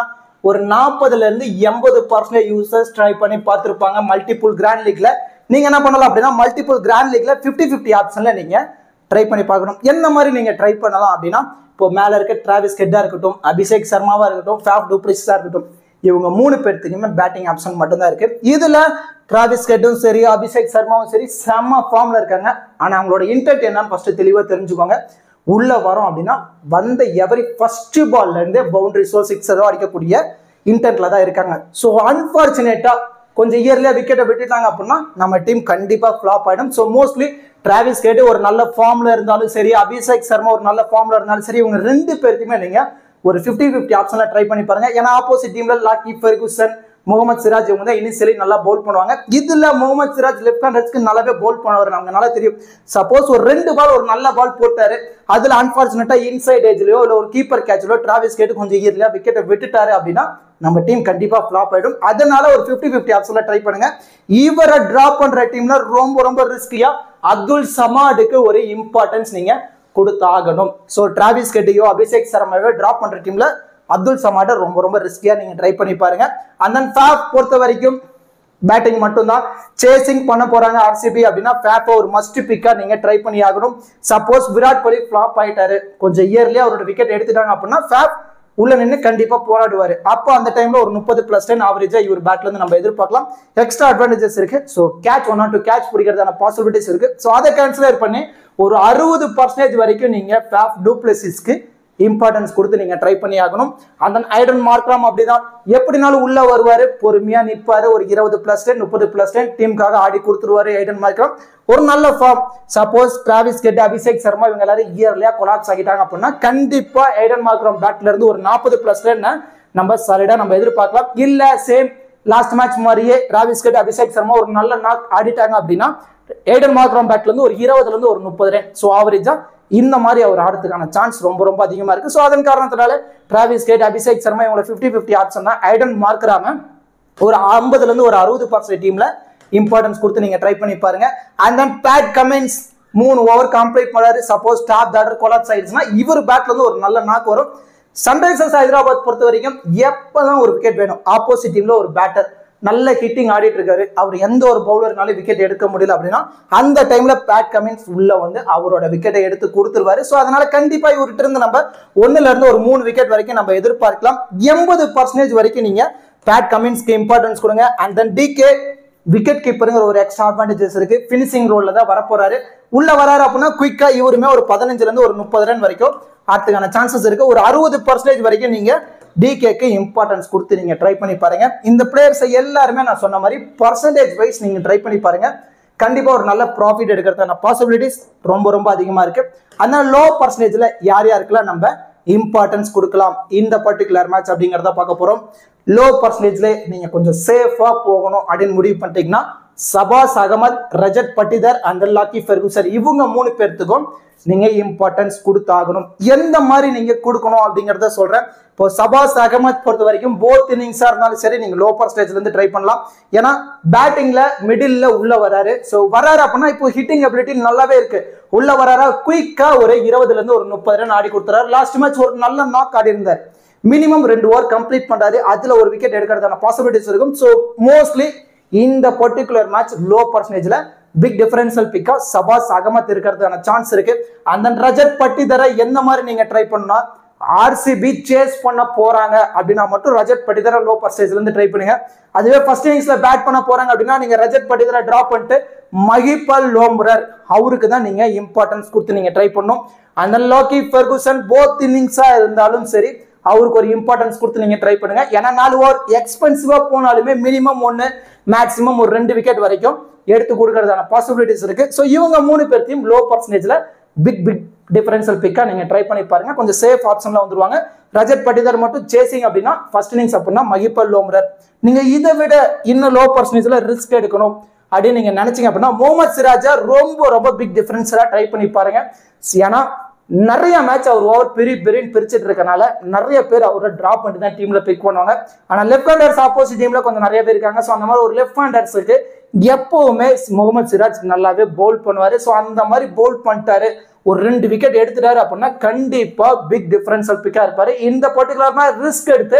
ஒரு நாற்பதுல இருந்து எண்பது பர்சன்டேஜ் யூசர்ஸ் ட்ரை பண்ணி பார்த்துருப்பாங்க மல்டிபிள் கிராண்ட் லீக்ல நீங்க என்ன பண்ணலாம் அப்படின்னா மல்டிபிள் கிராண்ட் லீக்ல 50 50 ஆப்ஷன்ல நீங்க ட்ரை பண்ணி பார்க்கணும் என்ன மாதிரி நீங்க ட்ரை பண்ணலாம் அப்படின்னா இப்போ மேல இருக்க டிராவிஸ் கெட்டா இருக்கட்டும் அபிஷேக் சர்மாவா இருக்கட்டும் ஃபேப் டூப்ரிஸா இருக்கட்டும் இவங்க மூணு பேர்த்துக்குமே பேட்டிங் ஆப்ஷன் மட்டும்தான் இருக்கு இதுல டிராவிஸ் கெட்டும் சரி அபிஷேக் சர்மாவும் சரி செம்ம ஃபார்ம்ல இருக்காங்க ஆனா அவங்களோட இன்டென்ட் என்னன்னு ஃபர்ஸ்ட் தெளிவா தெரிஞ்சுக்கோங்க உள்ள வரோம் அப்படின்னா வந்த எவரி ஃபர்ஸ்ட் பால்ல இருந்து பவுண்டரிஸோ சிக்ஸரோ அடிக்கக்கூடிய இன்டென்ட்ல தான் இருக்காங்க ஸோ அன்பார்ச்சுனேட்டா கொஞ்சம் இயர்லியா விக்கெட்டை விட்டுட்டாங்க அப்படின்னா நம்ம டீம் கண்டிப்பா ஃபிளாப் ஆயிடும் ஸோ மோஸ்ட்லி டிராவிஸ் கேட்டு ஒரு நல்ல ஃபார்ம்ல இருந்தாலும் சரி அபிஷேக் சர்மா ஒரு நல்ல ஃபார்ம்ல இருந்தாலும் சரி இவங்க ரெண்டு பேருக்குமே நீங்க ஒரு 50 50 ஆப்ஷன்ல ட்ரை பண்ணி பாருங்க ஏன்னா ஆப்போசிட் டீம்ல லாக்கி ஃபெர்குசன் முகமது சிராஜ் இவங்க தான் இனிஷியலி நல்லா பவுல் பண்ணுவாங்க இதுல முகமது சிராஜ் லெஃப்ட் ஹேண்டர்ஸ்க்கு நல்லாவே பவுல் பண்ணுவார் நமக்கு நல்லா தெரியும் சப்போஸ் ஒரு ரெண்டு பால் ஒரு நல்ல பால் போட்டாரு அதுல அன்பார்ச்சுனேட்டா இன்சைட் ஏஜ்லயோ இல்ல ஒரு கீப்பர் கேட்ச்லயோ டிராவிஸ் கேட்டு கொஞ்சம் இயர்லியா விக்கெட்டை விட்டுட்டாரு அப்படின்னா நம்ம டீம் கண்டிப்பா ஃபிளாப் ஆயிடும் அதனால ஒரு 50 50 ஆப்ஷன்ல ட்ரை பண்ணுங்க இவரை டிராப் பண்ற டீம்ல ரொம்ப ரொம்ப ரிஸ்கியா அப்துல் சமாடுக்கு ஒரு இம்பார்ட்டன்ஸ் நீங்க கொடுத்தாகணும் ஸோ டிராவிஸ் கெட்டியோ அபிஷேக் சர்மாவோ டிராப் பண்ற டீம்ல அப்துல் சமாட ரொம்ப ரொம்ப ரிஸ்கியா நீங்க ட்ரை பண்ணி பாருங்க அண்ட் தென் ஃபேப் பொறுத்த வரைக்கும் பேட்டிங் மட்டும்தான் சேசிங் பண்ண போறாங்க ஆர்சிபி அப்படின்னா ஃபேப்பை ஒரு மஸ்ட் பிக்கா நீங்க ட்ரை பண்ணி ஆகணும் சப்போஸ் விராட் கோலி ஃபிளாப் ஆயிட்டாரு கொஞ்சம் இயர்லியா அவரோட விக்கெட் எடுத்துட்டாங்க அப்படின்னா ஃபேப் உள்ள நின்று கண்டிப்பா போராடுவாரு அப்போ அந்த டைம்ல ஒரு முப்பது பிளஸ் டென் ஆவரேஜா இவர் பேட்ல இருந்து நம்ம எதிர்பார்க்கலாம் எக்ஸ்ட்ரா அட்வான்டேஜஸ் இருக்கு so catch one or two catch பிடிக்கிறதான பாசிபிலிட்டிஸ் இருக்கு ஸோ அதை கன்சிடர் பண்ணி ஒரு அறுபது பர்சன்டேஜ் வரைக்கும் நீங்க ஃபேப் டூப்ளசிஸ்க்கு இம்பார்ட்டன்ஸ் கொடுத்து நீங்க ட்ரை பண்ணி ஆகணும் அந்த ஐடன் மார்க்ராம் அப்படிதான் எப்படினாலும் உள்ள வருவாரு பொறுமையா நிற்பாரு ஒரு இருபது பிளஸ் டென் முப்பது பிளஸ் டென் டீமுக்காக ஆடி கொடுத்துருவாரு ஐடன் மார்க்ராம் ஒரு நல்ல form suppose Travis Head Abhishek Sharma இவங்க எல்லாரும் இயர்லியா கொலாப்ஸ் ஆகிட்டாங்க அப்படின்னா கண்டிப்பா ஐடன் மார்க்ராம் பேட்ல இருந்து ஒரு நாற்பது பிளஸ் டென் நம்ம சாலிடா நம்ம எதிர்பார்க்கலாம் இல்ல சேம் லாஸ்ட் மேட்ச் மாதிரியே டிராவிஸ் கெட் அபிஷேக் சர்மா ஒரு நல்ல நாக் ஆடிட்டாங்க அப்படின்னா ஏடன் மார்க்ராம் பேட்ல இருந்து ஒரு இருபதுல இருந்து ஒரு முப்பது ரன் ஸோ ஆவரேஜா இந்த மாதிரி அவர் ஆடுறதுக்கான சான்ஸ் ரொம்ப ரொம்ப அதிகமா இருக்கு ஸோ அதன் காரணத்தினால டிராவிஸ் கேட் அபிஷேக் சர்மா இவங்களை ஃபிஃப்டி ஃபிஃப்டி ஆப்ஷன் தான் ஐடன் மார்க்ராம ஒரு ஐம்பதுல இருந்து ஒரு அறுபது பர்சன்ட் டீம்ல இம்பார்ட்டன்ஸ் கொடுத்து நீங்க ட்ரை பண்ணி பாருங்க அண்ட் தென் பேட் கமெண்ட்ஸ் மூணு ஓவர் கம்ப்ளீட் பண்ணாரு சப்போஸ் டாப் தாடர் கொலாப்ஸ் ஆயிடுச்சுன்னா இவர் பேட்ல இருந்து ஒரு நல்ல நாக் வரும் சன்ரைசர்ஸ் ஹைதராபாத் பொறுத்த வரைக்கும் எப்பதான் ஒரு விக்கெட் வேணும் ஆப்போசிட் டீம்ல ஒரு பேட்டர் நல்ல ஹிட்டிங் ஆடிட்டு இருக்காரு அவர் எந்த ஒரு பவுலர்னாலும் விக்கெட் எடுக்க முடியல அப்படின்னா அந்த டைம்ல பேட் கமின்ஸ் உள்ள வந்து அவரோட விக்கெட்டை எடுத்து கொடுத்துருவாரு ஸோ அதனால கண்டிப்பா இவர்கிட்ட இருந்து நம்ம ஒண்ணுல இருந்து ஒரு மூணு விக்கெட் வரைக்கும் நம்ம எதிர்பார்க்கலாம் எண்பது பர்சன்டேஜ் வரைக்கும் நீங்க பேட் கமின்ஸ்க்கு இம்பார்ட்டன்ஸ் கொடுங்க அண்ட் தென் டிகே விக்கெட் கீப்பருங்கிற ஒரு எக்ஸ்ட்ரா அட்வான்டேஜஸ் இருக்கு ஃபினிஷிங் ரோல்ல தான் வரப்போறாரு உள்ள வராரு அப்படின்னா குயிக்கா இவருமே ஒரு பதினஞ்சுல இருந்து ஒரு முப்பது ரன் வரைக்கும் ஆடுறதுக்கான சான்சஸ் இருக்கு ஒரு அறுபது பர்சன்டேஜ் வரைக்கும் நீங்க டிகேக்கு இம்பார்ட்டன்ஸ் கொடுத்து நீங்க ட்ரை பண்ணி பாருங்க இந்த பிளேயர்ஸை எல்லாருமே நான் சொன்ன மாதிரி பர்சன்டேஜ் வைஸ் நீங்க ட்ரை பண்ணி பாருங்க கண்டிப்பா ஒரு நல்ல ப்ராஃபிட் எடுக்கிறதுக்கான பாசிபிலிட்டிஸ் ரொம்ப ரொம்ப அதிகமா இருக்கு அதனால லோ பர்சன்டேஜ்ல யார் யாருக்கெல்லாம் நம்ம இம்பார்ட்டன்ஸ் கொடுக்கலாம் இந்த பர்டிகுலர் மேட்ச் அப்படிங்கிறத பார்க்க போறோம் லோ பர்சன்டேஜ்ல நீங்க கொஞ்சம் சேஃபா போகணும் அப்படின்னு முடிவு பண்ணிட்டீங்கன்னா Shahbaz Ahmed Rajat Patidar and Lockie Ferguson இவங்க மூணு பேர்த்துக்கும் நீங்க இம்பார்ட்டன்ஸ் கொடுத்தாகணும் எந்த மாதிரி நீங்க கொடுக்கணும் அப்படிங்கறத சொல்றேன் இப்போ சபாஸ் அகமத் பொறுத்த வரைக்கும் போத் இன்னிங்ஸா இருந்தாலும் சரி நீங்க லோ பர்சன்டேஜ்ல இருந்து ட்ரை பண்ணலாம் ஏன்னா பேட்டிங்ல மிடில்ல உள்ள வராரு ஸோ வராரு அப்படின்னா இப்போ ஹிட்டிங் அபிலிட்டி நல்லாவே இருக்கு உள்ள வராரா குயிக்கா ஒரு இருபதுல இருந்து ஒரு முப்பது ரன் ஆடி கொடுத்துறாரு லாஸ்ட் மேட்ச் ஒரு நல்ல நாக் ஆடி இருந்தார் மினிமம் ரெண்டு ஓவர் கம்ப்ளீட் பண்றாரு அதுல ஒரு விக்கெட் எடுக்கிறதான பாசிபிலிட்டிஸ் இருக்கும் ஸோ மோஸ்ட்லி இந்த பர்டிகுலர் மேட்ச் லோ பர்சன்டேஜ்ல பிக் டிஃபரன்ஷியல் பிக்கா சபாஸ் அகமத் இருக்கிறதுக்கான சான்ஸ் இருக்கு அந்த ரஜத் பட்டிதரை எந்த மாதிரி நீங்க ட்ரை பண்ணா ஆர்சிபி சேஸ் பண்ண போறாங்க அப்படின்னா மட்டும் ரஜத் பட்டிதரை லோ பர்சன்டேஜ்ல இருந்து ட்ரை பண்ணுங்க அதுவே ஃபர்ஸ்ட் இன்னிங்ஸ்ல பேட் பண்ண போறாங்க அப்படின்னா நீங்க ரஜத் பட்டிதரை டிராப் பண்ணிட்டு மகிபல் லோம்ரர் அவருக்கு தான் நீங்க இம்பார்ட்டன்ஸ் கொடுத்து நீங்க ட்ரை பண்ணும் அந்த லோக்கி ஃபெர்குசன் போத் இன்னிங்ஸா இருந்தாலும் சரி அவருக்கு ஒரு இம்பார்ட்டன்ஸ் கொடுத்து நீங்க ட்ரை பண்ணுங்க ஏன்னா நாலு ஓவர் எக்ஸ்பென்சிவா போனாலுமே மினிமம் ஒன்னு மேக்ஸிமம் ஒரு ரெண்டு விக்கெட் வரைக்கும் எடுத்து கொடுக்கறதான பாசிபிலிட்டிஸ் இருக்கு ஸோ இவங்க மூணு பேர்த்தையும் லோ பர்சன்டேஜ்ல பிக் பிக் டிஃபரன்ஷியல் பிக்கா நீங்க ட்ரை பண்ணி பாருங்க கொஞ்சம் சேஃப் ஆப்ஷன்ல வந்துருவாங்க ரஜத் பட்டிதர் மட்டும் சேசிங் அப்படின்னா ஃபர்ஸ்ட் இன்னிங்ஸ் அப்படின்னா மகிப்பல் லோம்ரர் நீங்க இதை விட இன்னும் லோ பர்சன்டேஜ்ல ரிஸ்க் எடுக்கணும் அப்படின்னு நீங்க நினைச்சீங்க அப்படின்னா முகமது சிராஜா ரொம்ப ரொம்ப பிக் டிஃபரன்ஸா ட்ரை பண்ணி பாருங்க ஏன்னா நிறைய மேட்ச் அவர் ஓவர் பெரிய பெரிய பிரிச்சுட்டு இருக்கனால நிறைய பேர் அவரை டிராப் பண்ணிட்டு தான் டீம்ல பிக் பண்ணுவாங்க ஆனா லெஃப்ட் ஹேண்டர்ஸ் ஆப்போசிட் டீம்ல கொஞ்சம் நிறைய பேர் இருக்காங்க ஸோ அந்த மாதிரி ஒரு லெஃப்ட் ஹேண்டர்ஸுக்கு எப்பவுமே முகமது சிராஜ் நல்லாவே பவுல் பண்ணுவாரு ஸோ அந்த மாதிரி பவுல் பண்ணிட்டாரு ஒரு ரெண்டு விக்கெட் எடுத்துட்டாரு அப்படின்னா கண்டிப்பா பிக் டிஃபரன்ஷியல் பிக்கா இருப்பாரு இந்த பர்டிகுலர் ரிஸ்க் எடுத்து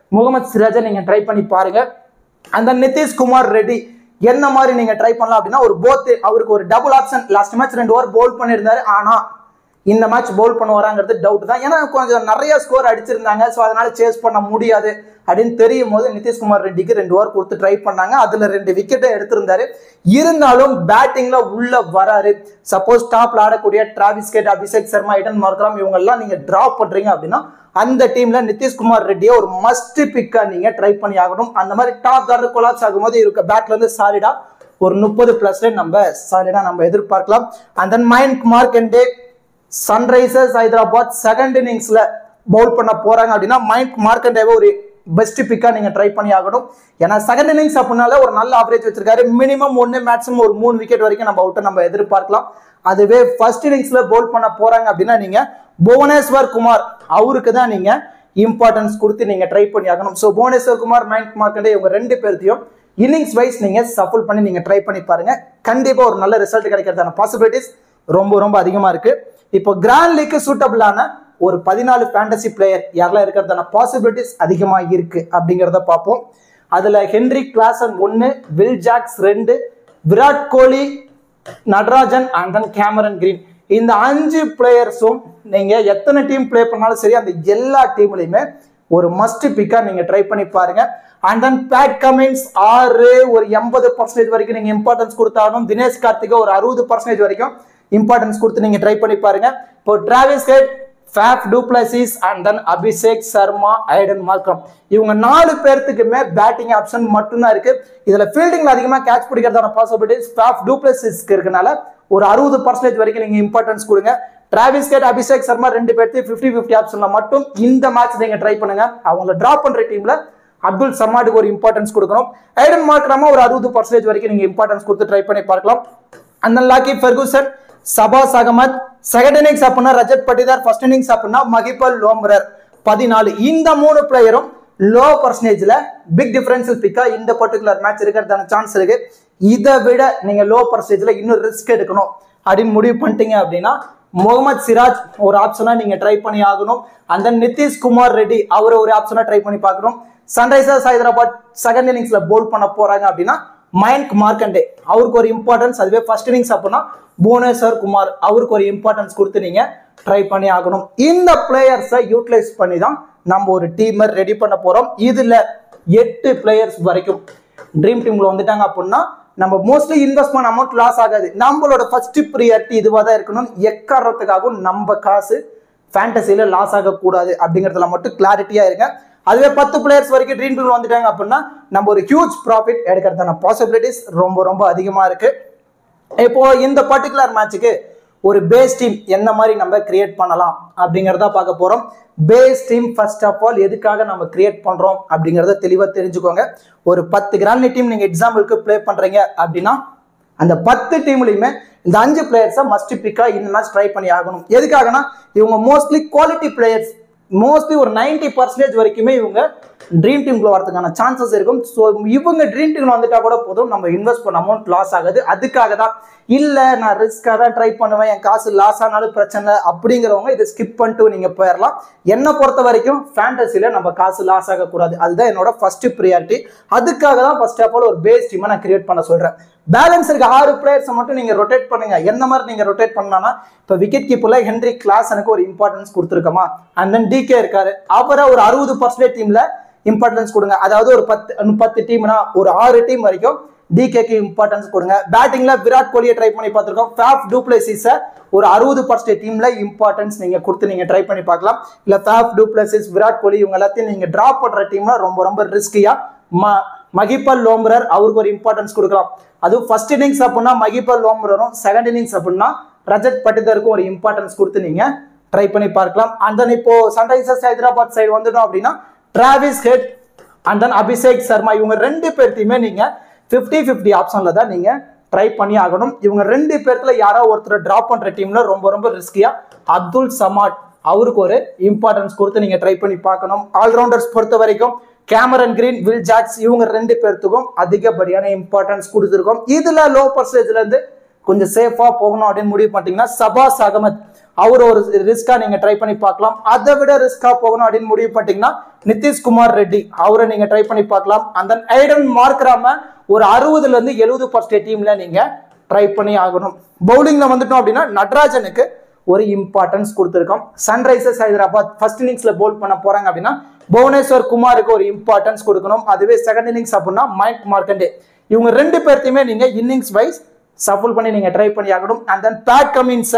முகமது சிராஜை நீங்க ட்ரை பண்ணி பாருங்க அந்த நிதிஷ்குமார் ரெட்டி என்ன மாதிரி நீங்க ட்ரை பண்ணலாம் அப்படின்னா ஒரு போத் அவருக்கு ஒரு டபுள் ஆப்ஷன் லாஸ்ட் மேட்ச் ரெண்டு ஓவர் பவுல் பண்ணியிருந்தாரு ஆனா இந்த மேட்ச் பவுல் பண்ணுவாராங்கிறது டவுட் தான் ஏன்னா கொஞ்சம் நிறைய ஸ்கோர் அடிச்சிருந்தாங்க ஸோ அதனால சேஸ் பண்ண முடியாது அப்படின்னு தெரியும் போது நிதிஷ்குமார் ரெட்டிக்கு ரெண்டு ஓவர் கொடுத்து ட்ரை பண்ணாங்க அதுல ரெண்டு விக்கெட்டை எடுத்திருந்தாரு இருந்தாலும் பேட்டிங்ல உள்ள வராரு சப்போஸ் டாப்ல ஆடக்கூடிய டிராவிஸ் கேட் அபிஷேக் சர்மா இடன் மார்க்ராம் இவங்க எல்லாம் நீங்க டிராப் பண்றீங்க அப்படின்னா அந்த டீம்ல நிதிஷ்குமார் ரெட்டியை ஒரு மஸ்ட் பிக்கா நீங்க ட்ரை பண்ணி ஆகணும் அந்த மாதிரி டாப் ஆர்டர் கொலாப்ஸ் ஆகும்போது இருக்க பேட்ல இருந்து சாலிடா ஒரு முப்பது பிளஸ்ல நம்ம சாலிடா நம்ம எதிர்பார்க்கலாம் and then Mayank Markande Sunrisers Hyderabad second இன்னிங்ஸ்ல பவுல் பண்ண போறாங்க அப்படின்னா மைண்ட் மார்க்கண்டேவை ஒரு பெஸ்ட் பிக்கா நீங்க ட்ரை பண்ணி ஆகணும் ஏன்னா செகண்ட் இன்னிங்ஸ் அப்படின்னால ஒரு நல்ல ஆவரேஜ் வச்சிருக்காரு மினிமம் ஒன்னு மேக்ஸிமம் ஒரு மூணு விக்கெட் வரைக்கும் நம்ம அவுட்டை நம்ம எதிர்பார்க்கலாம் அதுவே ஃபர்ஸ்ட் இன்னிங்ஸ்ல பவுல் பண்ண போறாங்க அப்படின்னா நீங்க புவனேஸ்வர் குமார் அவருக்கு தான் நீங்க இம்பார்ட்டன்ஸ் கொடுத்து நீங்க ட்ரை பண்ணி ஆகணும் ஸோ புவனேஸ்வர் குமார் மைண்ட் மார்க்கண்டே இவங்க ரெண்டு பேர்த்தையும் இன்னிங்ஸ் வைஸ் நீங்க சஃபுல் பண்ணி நீங்க ட்ரை பண்ணி பாருங்க கண்டிப்பா ஒரு நல்ல ரிசல்ட் கிடைக்கிறதான பாசிபிலிட்டிஸ் ரொம்ப ரொம்ப அதிகமா இருக்கு இப்போ கிராண்ட் லீக்கு சூட்டபிளான ஒரு பதினாலு ஃபேண்டசி பிளேயர் யாரெல்லாம் இருக்கிறதான பாசிபிலிட்டிஸ் அதிகமா இருக்கு அப்படிங்கிறத பார்ப்போம் அதுல ஹென்ரி கிளாசன் ஒன்னு வில் ஜாக்ஸ் ரெண்டு Virat Kohli Natarajan and then Cameron Green இந்த அஞ்சு பிளேயர்ஸும் நீங்க எத்தனை டீம் ப்ளே பண்ணாலும் சரி அந்த எல்லா டீம்லயுமே ஒரு மஸ்ட் பிக்கா நீங்க ட்ரை பண்ணி பாருங்க அண்ட் தென் பேட் கமின்ஸ் ஆறு ஒரு எண்பது பர்சன்டேஜ் வரைக்கும் நீங்க இம்பார்ட்டன்ஸ் கொடுத்தாலும் தினேஷ் கார்த்திகா ஒரு அறுபது பர்சன்டேஜ் வரைக்கும் இம்பார்ட்டன்ஸ் கொடுத்து நீங்க ட்ரை பண்ணி பாருங்க இப்போ Travis Head Faf du Plessis and then Abhishek Sharma Aiden Markram இவங்க நாலு பேர்த்துக்குமே பேட்டிங் ஆப்ஷன் மட்டும்தான் இருக்கு இதுல ஃபீல்டிங்ல அதிகமா கேட்ச் பிடிக்கிறதான பாசிபிலிட்டிஸ் ஃபேப் டூப்ளசிஸ்க்கு இருக்கனால ஒரு அறுபது பர்சன்டேஜ் வரைக்கும் நீங்க இம்பார்ட்டன்ஸ் கொடுங்க டிராவிஸ் கேட் அபிஷேக் சர்மா ரெண்டு பேர்த்து ஃபிஃப்டி ஃபிஃப்டி ஆப்ஷன்ல மட்டும் இந்த மேட்ச் நீங்க ட்ரை பண்ணுங்க அவங்கள டிராப் பண்ற டீம்ல அப்துல் சமாடுக்கு ஒரு இம்பார்ட்டன்ஸ் கொடுக்கணும் ஐடன் மார்க்ரமா ஒரு அறுபது பர்சன்டேஜ் வரைக்கும் நீங்க இம்பார்ட்டன்ஸ் கொடுத்து ட்ரை பண்ணி பார்க்கலாம் அந்த லாக்கி ஃபெர்கூசன் சபாஸ் அகமத் செகண்ட் இன்னிங்ஸ் அப்படின்னா ரஜத் பட்டிதார் ஃபர்ஸ்ட் இன்னிங்ஸ் அப்படின்னா மகிபல் லோம்ரர் பதினாலு இந்த மூணு பிளேயரும் லோ பர்சன்டேஜ்ல பிக் டிஃபரன்சியல் பிக்கா இந்த பர்டிகுலர் மேட்ச் இருக்கிறதான சான்ஸ் இருக்கு இதை விட நீங்க லோ பர்சன்டேஜ்ல இன்னும் ரிஸ்க் எடுக்கணும் அப்படின்னு முடிவு பண்ணிட்டீங்க அப்படின்னா முகமது சிராஜ் ஒரு ஆப்ஷனா நீங்க ட்ரை பண்ணி ஆகணும் அந்த நிதிஷ்குமார் ரெட்டி அவரை ஒரு ஆப்ஷனா ட்ரை பண்ணி பார்க்கணும் சன்ரைசர்ஸ் ஹைதராபாத் செகண்ட் இன்னிங்ஸ்ல போல் பண்ண போறாங்க அப்படின்னா மயங்க் மார்க்கண்டே அவருக்கு ஒரு இம்பார்ட்டன்ஸ் அதுவே ஃபர்ஸ்ட் இன்னிங்ஸ் அப்படின்னா புவனேஸ்வர் குமார் அவருக்கு ஒரு இம்பார்ட்டன்ஸ் கொடுத்து நீங்க ட்ரை பண்ணி ஆகணும் இந்த பிளேயர்ஸை யூட்டிலைஸ் பண்ணி தான் நம்ம ஒரு டீமை ரெடி பண்ண போறோம் இதுல எட்டு பிளேயர்ஸ் வரைக்கும் ட்ரீம் டீம்ல வந்துட்டாங்க அப்படின்னா நம்ம மோஸ்ட்லி இன்வெஸ்ட்மெண்ட் அமௌண்ட் லாஸ் ஆகாது நம்மளோட ஃபர்ஸ்ட் ப்ரியாரிட்டி இதுவாக தான் இருக்கணும் எக்காரணத்துக்காகவும் நம்ம காசு ஃபேண்டசியில் லாஸ் ஆகக்கூடாது அப்படிங்கிறதுல மட்டும் கிளாரிட்டியாக இருங்க அதுவே பத்து பிளேயர்ஸ் வரைக்கும் ட்ரீம் டீம் வந்துட்டாங்க அப்படின்னா நம்ம ஒரு ஹியூஜ் ப்ராஃபிட் எடுக்கிறதான பாசிபிலிட்டிஸ் ரொம்ப ரொம்ப அதிகமாக இருக்கு இப்போ இந்த பர்டிகுலர் மேட்ச்சுக்கு ஒரு பேஸ் டீம் என்ன மாதிரி நம்ம கிரியேட் பண்ணலாம் அப்படிங்கிறத பார்க்க போறோம் base team first of all எதுக்காக நம்ம கிரியேட் பண்றோம் அப்படிங்கிறத தெளிவாக தெரிஞ்சுக்கோங்க ஒரு பத்து கிராண்ட் டீம் நீங்க எக்ஸாம்பிளுக்கு ப்ளே பண்றீங்க அப்படின்னா அந்த பத்து டீம்லையுமே இந்த அஞ்சு பிளேயர்ஸை மஸ்ட் பிக்கா இந்த மேட்ச் ட்ரை பண்ணி ஆகணும் எதுக்காகனா இவங்க மோஸ்ட்லி குவாலிட்டி பிளேயர்ஸ் மோஸ்ட்லி ஒரு நைன்டி பர்சன்டேஜ் வரைக்குமே இவங்க ட்ரீம் டீம்ல வரதுக்கான சான்சஸ் இருக்கும் ஸோ இவங்க ட்ரீம் டீம்ல வந்துட்டா கூட போதும் நம்ம இன்வெஸ்ட் பண்ண அமௌண்ட் லாஸ் ஆகுது அதுக்காக தான் இல்லை நான் ரிஸ்க்காக தான் ட்ரை பண்ணுவேன் என் காசு லாஸ் ஆனாலும் பிரச்சனை இல்லை அப்படிங்கிறவங்க இதை ஸ்கிப் பண்ணிட்டு நீங்க போயிடலாம் என்னை பொறுத்த வரைக்கும் ஃபேண்டசியில் நம்ம காசு லாஸ் ஆகக்கூடாது அதுதான் என்னோட ஃபர்ஸ்ட் ப்ரியாரிட்டி அதுக்காக தான் ஃபர்ஸ்ட் ஆஃப் ஆல் ஒரு பேஸ் டீமை நான் கிரியேட் பண்ண சொல்றேன் பேலன்ஸ் இருக்க ஆறு பிளேயர்ஸை மட்டும் நீங்க ரொட்டேட் பண்ணுங்க எந்த மாதிரி நீங்க ரொட்டேட் பண்ணலாம்னா இப்போ விக்கெட் கீப்பர்ல ஹென்ரி கிளாஸனுக்கு ஒரு இம்பார்ட்டன்ஸ் கொடுத்துருக்கோமா அண்ட் தென் டிகே இருக்காரு அவரை ஒரு அறுபது பர்சன்டேஜ் டீம்ல இம்பார்ட்டன்ஸ் கொடுங்க அதாவது ஒரு பத்து பத்து டீம்னா ஒரு ஆறு டீம் வரைக்கும் டிகேக்கு இம்பார்ட்டன்ஸ் கொடுங்க பேட்டிங்ல விராட் கோலியை ட்ரை பண்ணி பார்த்துருக்கோம் ஃபேப் டூப்ளசிஸை ஒரு அறுபது பர்சன்டேஜ் டீம்ல இம்பார்ட்டன்ஸ் நீங்க கொடுத்து நீங்க ட்ரை பண்ணி பார்க்கலாம் இல்ல ஃபேப் டூப்ளசிஸ் விராட் கோலி இவங்க எல்லாத்தையும் நீங்க டிராப் பண்ற டீம்ல ரொம்ப ரொம்ப ரிஸ்கியா ம மகிபல் லோம்ரர் அவருக்கு ஒரு இம்பார்ட்டன்ஸ் கொடுக்கலாம் அதுவும் ஃபர்ஸ்ட் இன்னிங்ஸ் அப்படின்னா மகிபல் லோம்ரரும் செகண்ட் இன்னிங்ஸ் அப்படின்னா ரஜத் பட்டிதருக்கும் ஒரு இம்பார்ட்டன்ஸ் கொடுத்து நீங்க ட்ரை பண்ணி பார்க்கலாம் அண்ட் தென் இப்போ சன்ரைசர்ஸ் ஹைதராபாத் சைடு வந்துட்டோம் அப்படின்னா Travis Head and then Abhishek Sharma இவங்க ரெண்டு பேர்த்தையுமே நீங்க ஃபிஃப்டி ஃபிஃப்டி ஆப்ஷன்ல தான் நீங்க ட்ரை பண்ணி ஆகணும் இவங்க ரெண்டு பேர்த்துல யாரோ ஒருத்தர் டிராப் பண்ற டீம்ல ரொம்ப ரொம்ப ரிஸ்கியா அப்துல் சமாட் அவருக்கு ஒரு இம்பார்ட்டன்ஸ் கொடுத்து நீங்க ட்ரை பண்ணி பார்க்கணும் ஆல்ரவுண்டர்ஸ் பொறுத்த வரைக்கும் கேமரன் கிரீன் வில் ஜாக்ஸ் இவங்க ரெண்டு பேர்த்துக்கும் அதிகப்படியான இம்பார்ட்டன்ஸ் கொடுத்துருக்கோம் இதுல லோ பர்சன்டேஜ்ல இருந்து கொஞ்சம் சேஃபா போகணும் அப்படின்னு முடிவு பண்ணிட்டீங்கன்னா சபாஸ் அகமத் அவர் ஒரு ரிஸ்கா நீங்க ட்ரை பண்ணி பார்க்கலாம் அதை விட ரிஸ்கா போகணும் அப்படின்னு முடிவு பண்ணிட்டீங்கன்னா நிதிஷ்குமார் ரெட்டி அவரை நீங்க ட்ரை பண்ணி பார்க்கலாம் அந்த ஐடன் மார்க்ராம ஒரு அறுபதுல இருந்து எழுபது பர்சன்ட் டீம்ல நீங்க ட்ரை பண்ணி ஆகணும் பவுலிங்ல வந்துட்டோம் அப்படின்னா நட்ராஜனுக்கு ஒரு இம்பார்ட்டன்ஸ் கொடுத்துருக்கோம் சன்ரைசர்ஸ் ஹைதராபாத் ஃபர்ஸ்ட் இன்னிங்ஸ்ல போல் பண்ண போறாங்க அப்படின்னா புவனேஸ்வர் குமாருக்கு ஒரு இம்பார்ட்டன்ஸ் கொடுக்கணும் அதுவே செகண்ட் இன்னிங்ஸ் அப்படின்னா மைக் மார்க்கண்டே இவங்க ரெண்டு பேர்த்தையுமே நீங்க இன்னிங்ஸ் வைஸ் சஃபுல் பண்ணி நீங்க ட்ரை பண்ணி ஆகணும் அண்ட் தென் பேட் கமின்ஸை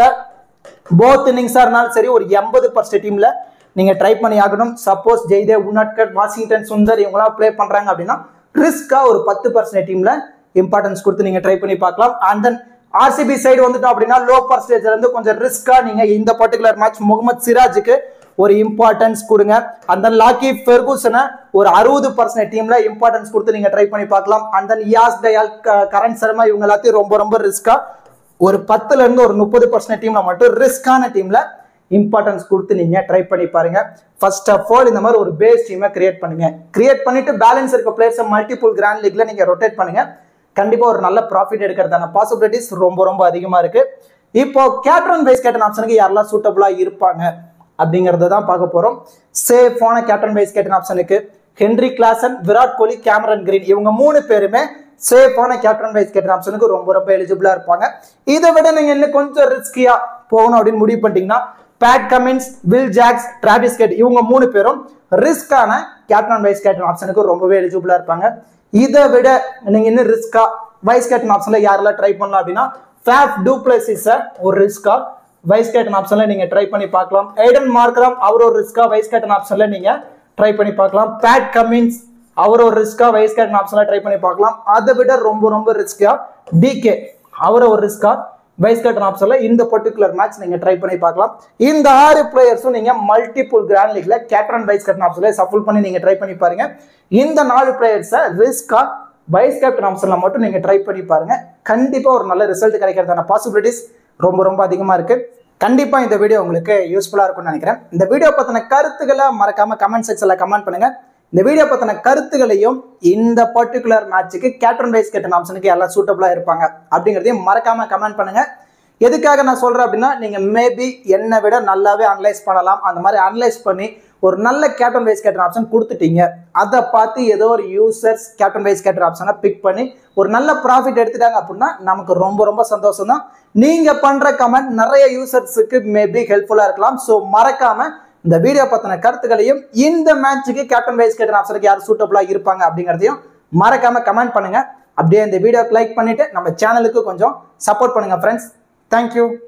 போத் இன்னிங்ஸா இருந்தாலும் சரி ஒரு எண்பது பர்சன்ட் டீம்ல நீங்க ட்ரை பண்ணி ஆகணும் சப்போஸ் ஜெய்தேவ் உன்னாட்கட் வாஷிங்டன் சுந்தர் இவங்களாம் ப்ளே பண்றாங்க அப்படின்னா ரிஸ்கா ஒரு பத்து பர்சன்ட் டீம்ல இம்பார்ட்டன்ஸ் கொடுத்து நீங்க ட்ரை பண்ணி பார்க்கலாம் அண்ட் தென் ஆர்சிபி சைடு வந்துட்டோம் அப்படின்னா லோ பர்சன்டேஜ்ல இருந்து கொஞ்சம் ரிஸ்கா நீங்க இந்த பர்டிகுலர் மேட்ச் முகமது சிராஜுக்கு ஒரு இம்பார்ட்டன்ஸ் கொடுங்க அந்த லாக்கி ஃபெர்கூசனை ஒரு அறுபது பர்சன்ட் டீம்ல இம்பார்ட்டன்ஸ் கொடுத்து நீங்க ட்ரை பண்ணி பார்க்கலாம் அண்ட் தென் யாஸ் தயால் கரண் சர்மா இவங்க எல்லாத்தையும் ரொம்ப ரொம்ப ரிஸ்கா ஒரு பத்துல இருந்து ஒரு முப்பது பர்சன்ட் டீம்ல மட்டும் ரிஸ்கான டீம்ல இம்பார்ட்டன்ஸ் கொடுத்து நீங்க ட்ரை பண்ணி பாருங்க ஃபர்ஸ்ட் ஆஃப் ஆல் இந்த மாதிரி ஒரு பேஸ் டீமை கிரியேட் பண்ணுங்க கிரியேட் பண்ணிட்டு பேலன்ஸ் இருக்க பிளேயர்ஸை மல்டிபிள் கிராண்ட் லீக்ல நீங்க ரொட்டேட் பண்ணுங்க கண்டிப்பா ஒரு நல்ல ப்ராஃபிட் எடுக்கிறதான பாசிபிலிட்டிஸ் ரொம்ப ரொம்ப அதிகமா இருக்கு இப்போ கேப்டன் வைஸ் கேப்டன் ஆப்ஷனுக்கு யாரெல்லாம் சூட்டபிளா இருப்பாங்க அப்படிங்கறத தான் பார்க்க போறோம் சேஃபான கேப்டன் வைஸ் கேப்டன் ஆப்ஷனுக்கு Henry Klaasen Virat Kohli Cameron Green இவங்க மூணு பேருமே சேஃபான கேப்டன் வைஸ் கேப்டன் ஆப்ஷனுக்கு ரொம்ப ரொம்ப எலிஜிபிளா இருப்பாங்க இதை விட நீங்க இன்னும் கொஞ்சம் ரிஸ்கியா போகணும் அப்படின்னு முடிவு பண்ணிட்டீங்கன்னா Pat Cummins Will Jacks Travis Head இவங்க மூணு பேரும் ரிஸ்கான கேப்டன் வைஸ் கேப்டன் ஆப்ஷனுக்கு ரொம்பவே எலிஜிபிளா இருப்பாங்க இதை விட நீங்க இன்னும் ரிஸ்கா வைஸ் கேப்டன் ஆப்ஷன்ல யாரெல்லாம் ட்ரை பண்ணலாம் அப்படின்னா ஃபேப் டூப்ளசிஸ ஒரு ரிஸ்கா வைஸ் கேப்டன் ஆப்ஷன்ல நீங்க ட்ரை பண்ணி பார்க்கலாம் ஐடன் மார்க்ராம் அவர் ஒரு ரிஸ்கா வைஸ் கேப்டன் ஆப்ஷன்ல நீங்க ட்ரை பண்ணி பார்க்கலாம் பேட் கமின்ஸ் அவர் ஒரு ரிஸ்கா வைஸ் கேப்டன் ஆப்ஷன்ல ட்ரை பண்ணி பார்க்கலாம் அதை விட ரொம்ப ரொம்ப ரிஸ்கா டிகே அவர் ஒரு ரிஸ்கா வைஸ் கேப்டன் ஆப்ஷன்ல இந்த பர்டிகுலர் மேட்ச் நீங்க ட்ரை பண்ணி பார்க்கலாம் இந்த ஆறு பிளேயர்ஸும் நீங்க மல்டிபிள் கிராண்ட் லீக்ல கேப்டன் வைஸ் கேப்டன் ஆப்ஷன்ல சஃபுல் பண்ணி நீங்க ட்ரை பண்ணி பாருங்க இந்த நாலு பிளேயர்ஸை ரிஸ்கா வைஸ் கேப்டன் ஆப்ஷன்ல மட்டும் நீங்க ட்ரை பண்ணி பாருங்க கண்டிப்பா ஒரு நல்ல ரிசல்ட் கிடைக்கிறதான பாசிபிலிட்டிஸ் ரொம்ப ரொம்ப அதிகமா இருக்கு கண்டிப்பா இந்த வீடியோ உங்களுக்கு யூஸ்ஃபுல்லா இருக்கும்னு நினைக்கிறேன் இந்த வீடியோ பத்தின கருத்துக்களை மறக்காம கமெண்ட் செக்ஷன்ல கமெண்ட் பண்ணுங்க இந்த வீடியோ பத்தின கருத்துகளையும் இந்த பர்டிகுலர் மேட்சுக்கு கேப்டன் வைஸ் கேப்டன் ஆப்ஷனுக்கு எல்லாம் சூட்டபிளா இருப்பாங்க அப்படிங்கிறதையும் மறக்காம கமெண்ட் பண்ணுங்க எதுக்காக நான் சொல்றேன் அப்படின்னா நீங்க மேபி என்னை விட நல்லாவே அனலைஸ் பண்ணலாம் அந்த மாதிரி அனலைஸ் பண்ணி ஒரு நல்ல கேப்டன் வைஸ் கேப்டன் ஆப்ஷன் கொடுத்துட்டீங்க அதை பார்த்து ஏதோ ஒரு யூசர்ஸ் கேப்டன் வைஸ் கேப்டன் ஆப்ஷனை பிக் பண்ணி ஒரு நல்ல ப்ராஃபிட் எடுத்துட்டாங்க அப்படின்னா நமக்கு ரொம்ப ரொம்ப சந்தோஷம் தான் நீங்க பண்ற கமெண்ட் நிறைய யூசர்ஸுக்கு மேபி ஹெல்ப்ஃபுல்லா இருக்கலாம் ஸோ மறக்காம இந்த வீடியோ பத்தின கருத்துக்களையும் இந்த மேட்சுக்கு கேப்டன் வைஸ் கேப்டன் ஆப்ஷனுக்கு யார் சூட்டபிளா இருப்பாங்க அப்படிங்கிறதையும் மறக்காம கமெண்ட் பண்ணுங்க அப்படியே இந்த வீடியோக்கு லைக் பண்ணிட்டு நம்ம சேனலுக்கு கொஞ்சம் சப்போர்ட் பண்ணுங்க ஃப்ரெண்ட்ஸ் தேங்க்யூ